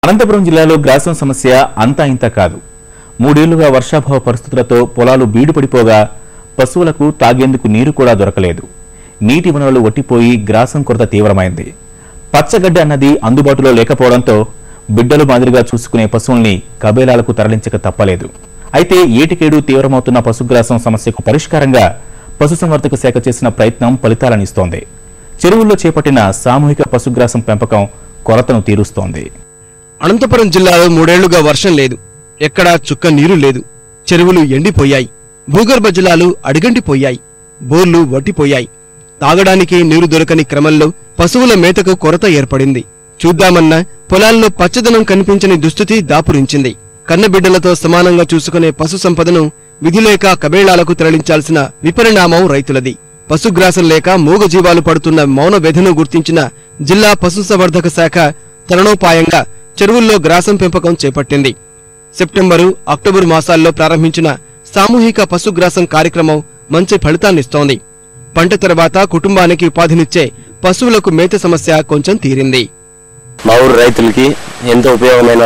అనంతపురం జిల్లాలో గ్రాసం సమస్య అంతా ఇంత కాదు మూడేళ్లుగా వర్షాభావ పరిస్థితులతో పొలాలు బీడుపడిపోగా పశువులకు తాగేందుకు నీరు కూడా దొరకలేదు నీటి వనరులు ఒట్టిపోయి గ్రాసం కొరత తీవ్రమైంది పచ్చగడ్డ అన్నది అందుబాటులో లేకపోవడంతో బిడ్డలు మాదిరిగా చూసుకునే పశువుల్ని కబేలాలకు తరలించక తప్పలేదు అయితే ఏటికేడు తీవ్రమవుతున్న పశుగ్రాసం సమస్యకు పరిష్కారంగా పశుసంవర్ధక శాఖ చేసిన ప్రయత్నం ఫలితాలనిస్తోంది చెరువుల్లో చేపట్టిన సామూహిక పశుగ్రాసం పెంపకం కొరతను తీరుస్తోంది అనంతపురం జిల్లాలో మూడేళ్లుగా వర్షం లేదు ఎక్కడా చుక్క నీరు లేదు చెరువులు ఎండిపోయాయి భూగర్భ జలాలు అడిగంటిపోయాయి బోర్లు వట్టిపోయాయి తాగడానికి నీరు దొరకని క్రమంలో పశువుల మేతకు కొరత ఏర్పడింది చూద్దామన్నా పొలాల్లో పచ్చదనం కనిపించని దుస్థితి దాపురించింది కన్నబిడ్డలతో సమానంగా చూసుకునే పశు సంపదను విధిలేక కబేళాలకు తరలించాల్సిన విపరిణామం రైతులది పశుగ్రాసం లేక మూగజీవాలు పడుతున్న మౌన వ్యధను గుర్తించిన జిల్లా పశుసంవర్ధక శాఖ తరుణోపాయంగా చెరువుల్లో గ్రాసం పెంపకం చేపట్టింది సెప్టెంబరు అక్టోబర్ మాసాల్లో ప్రారంభించిన సామూహిక పశుగ్రాసం కార్యక్రమం మంచి ఫలితాన్నిస్తోంది పంట తర్వాత కుటుంబానికి ఉపాధినిచ్చే పశువులకు మేత సమస్య కొంచెం తీరింది మా ఊరు రైతులకి ఎంతో ఉపయోగమైన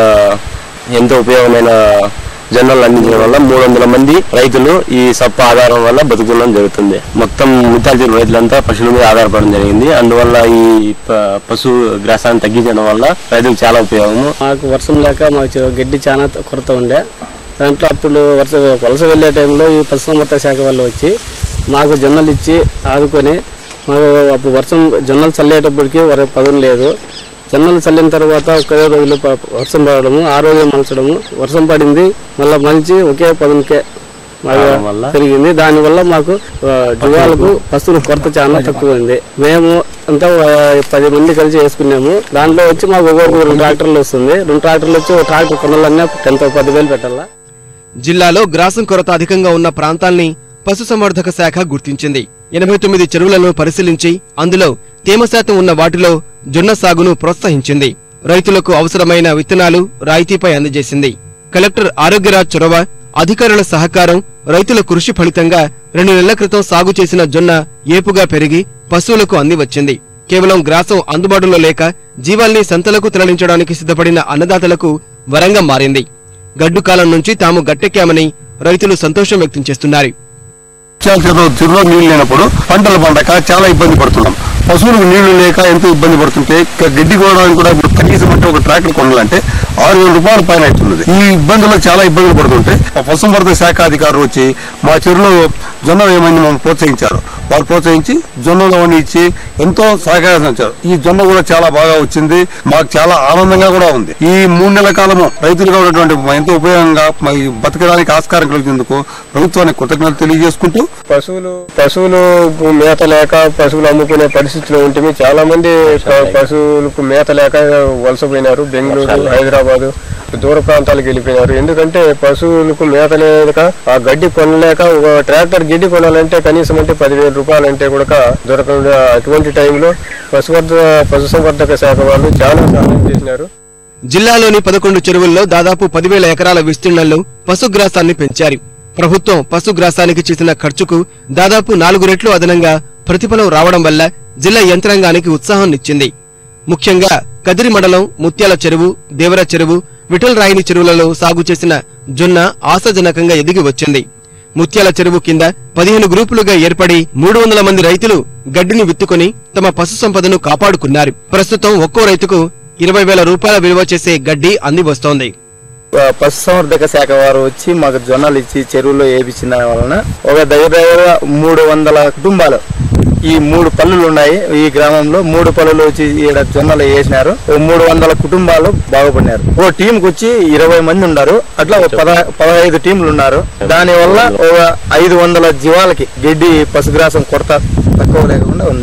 ఎంతో ఉపయోగమైన జొన్నలు అందించడం వల్ల మూడు వందల మంది రైతులు ఈ సప్ప ఆధారం వల్ల బతుకుతుండడం జరుగుతుంది మొత్తం ముత్తాలు రైతులంతా పశువుల మీద ఆధారపడడం జరిగింది అందువల్ల ఈ ప- పశు గ్రాసాన్ని తగ్గించడం వల్ల రైతులకు చాలా ఉపయోగము మాకు వర్షం లేక మాకు చ- గడ్డి చాలా త- కొరత ఉండే దాంట్లో అప్పుడు వలస వలస వెళ్ళే టైంలో ఈ పశుసంవర్ధక శాఖ వాళ్ళు వచ్చి మాకు జొన్నలు ఇచ్చి ఆదుకొని మాకు అప్పుడు వర్షం జొన్నలు చల్లేటప్పటికి వర పదును లేదు జొన్నలు చల్లిన తర్వాత ఒకే రోజులు ప- వర్షం పడడము ఆ రోజే మలచడము వర్షం పడింది మళ్ళీ మలిచి ఒకే పదునికే మాకు రావడం వల్ల? పెరిగింది దానివల్ల మాకు ఆ, జువాలకు పశువుల కొరత చాలా తక్కువ ఉంది మేము అంతా ఆ, పది మంది కలిసి వేసుకున్నాము దాంట్లో వచ్చి మాకు ఒక్కొక్క రెండు ట్రాక్టర్లు వస్తుంది రెండు ట్రాక్టర్లు వచ్చి ఒక ట్రాక్టర్ కొనాలన్నా టెన్ పదివేలు పెట్టాలా జిల్లాలో గ్రాసం కొరత అధికంగా ఉన్న ప్రాంతాల్ని పశుసంవర్ధక శాఖ గుర్తించింది ఎనభై తొమ్మిది చెరువులను పరిశీలించి అందులో తేమ శాతం ఉన్న వాటిలో జొన్న సాగును ప్రోత్సహించింది రైతులకు అవసరమైన విత్తనాలు రాయితీపై అందజేసింది కలెక్టర్ ఆరోగ్యరాజ్ చొరవ అధికారుల సహకారం రైతుల కృషి ఫలితంగా రెండు నెలల క్రితం సాగు చేసిన జొన్న ఏపుగా పెరిగి పశువులకు అంది వచ్చింది కేవలం గ్రాసం అందుబాటులో లేక జీవాల్ని సంతలకు తరలించడానికి సిద్ధపడిన అన్నదాతలకు వరంగా మారింది గడ్డు కాలం నుంచి తాము గట్టెక్కామని రైతులు సంతోషం వ్యక్తం చేస్తున్నారు చాలా చెరువు చెరువులో నీళ్లు లేనప్పుడు పంటలు పండక చాలా ఇబ్బంది పడుతున్నాం పశువులకు నీళ్లు లేక ఎంతో ఇబ్బంది పడుతుంటే ఇక గడ్డి కోవడానికి కూడా ఇప్పుడు కనీసం అంటే ఒక ట్రాక్టర్ కొనాలంటే ఆరు వేల రూపాయలు పైన అవుతున్నది ఈ ఇబ్బందుల్లో చాలా ఇబ్బందులు పడుతుంటే ఆ పశుసంవర్ధక శాఖ అధికారులు వచ్చి మా చెరువులో జొన్న వేయమని మమ్మల్ని ప్రోత్సహించారు వారు ప్రోత్సహించి జొన్నలు అవన్నీ ఇచ్చి ఎంతో సహకరించారు ఈ జొన్న కూడా చాలా బాగా వచ్చింది మాకు చాలా ఆనందంగా కూడా ఉంది ఈ మూడు నెలల కాలము రైతులుగా ఉన్నటువంటి మా ఎంతో ఉపయోగంగా మా ఈ బతకడానికి ఆస్కారం కలిగినందుకు ప్రభుత్వానికి కృతజ్ఞతలు తెలియజేసుకుంటూ పశువులు పశువులు మేత లేక పశువులు అమ్ముకునే పరిస్థితిలో ఉంటుంది చాలా మంది ప- పశువులకు మేత లేక వలసపోయినారు బెంగళూరు హైదరాబాద్ దూర ప్రాంతాలకు వెళ్ళిపోయినారు ఎందుకంటే పశువులకు మేత లేక ఆ గడ్డి కొనలేక ఒక ట్రాక్టర్ గడ్డి కొనాలంటే కనీసం అంటే పదివేల రూపాయలు అంటే కూడా దొరకకుండా అటువంటి టైంలో పశువర్ధ పశుసంవర్ధక శాఖ వాళ్ళు చాలా సహాయం చేసినారు జిల్లాలోని పదకొండు చెరువుల్లో దాదాపు పదివేల ఎకరాల విస్తీర్ణంలో పశుగ్రాసాన్ని పెంచారు ప్రభుత్వం పశుగ్రాసానికి చేసిన ఖర్చుకు దాదాపు నాలుగు రెట్లు అదనంగా ప్రతిఫలం రావడం వల్ల జిల్లా యంత్రాంగానికి ఉత్సాహాన్నిచ్చింది ముఖ్యంగా కదిరి మండలం ముత్యాల చెరువు దేవర చెరువు విఠల్ రాయిని చెరువులలో సాగు చేసిన జొన్న ఆశాజనకంగా ఎదిగి వచ్చింది ముత్యాల చెరువు కింద పదిహేను గ్రూపులుగా ఏర్పడి మూడు వందల మంది రైతులు గడ్డిని విత్తుకొని తమ పశు సంపదను కాపాడుకున్నారు ప్రస్తుతం ఒక్కో రైతుకు ఇరవై వేల రూపాయల విలువ చేసే గడ్డి అంది వస్తోంది పశుసంవర్ధక శాఖ వారు వచ్చి మాకు జొన్నలు ఇచ్చి చెరువులో వేపించిన వలన ఒక దగ్గర దగ్గర మూడు వందల కుటుంబాలు ఈ మూడు పల్లులు ఉన్నాయి ఈ గ్రామంలో మూడు పల్లులు వచ్చి ఈడ జొన్నలు వేసినారు ఓ మూడు వందల కుటుంబాలు బాగుపడినారు ఓ టీం కి వచ్చి ఇరవై మంది ఉన్నారు అట్లా ఒక పద పదహైదు టీంలు ఉన్నారు దాని వల్ల ఒక ఐదు వందల జీవాలకి గడ్డి పశుగ్రాసం కొరత తక్కువ లేకుండా ఉంది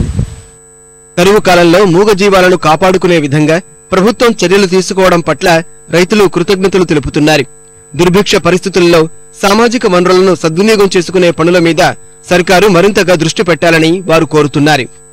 కరువు కాలంలో మూగ జీవాలను కాపాడుకునే విధంగా ప్రభుత్వం చర్యలు తీసుకోవడం పట్ల రైతులు కృతజ్ఞతలు తెలుపుతున్నారు దుర్భిక్ష పరిస్థితుల్లో సామాజిక వనరులను సద్వినియోగం చేసుకునే పనుల మీద సర్కారు మరింతగా దృష్టి పెట్టాలని వారు కోరుతున్నారు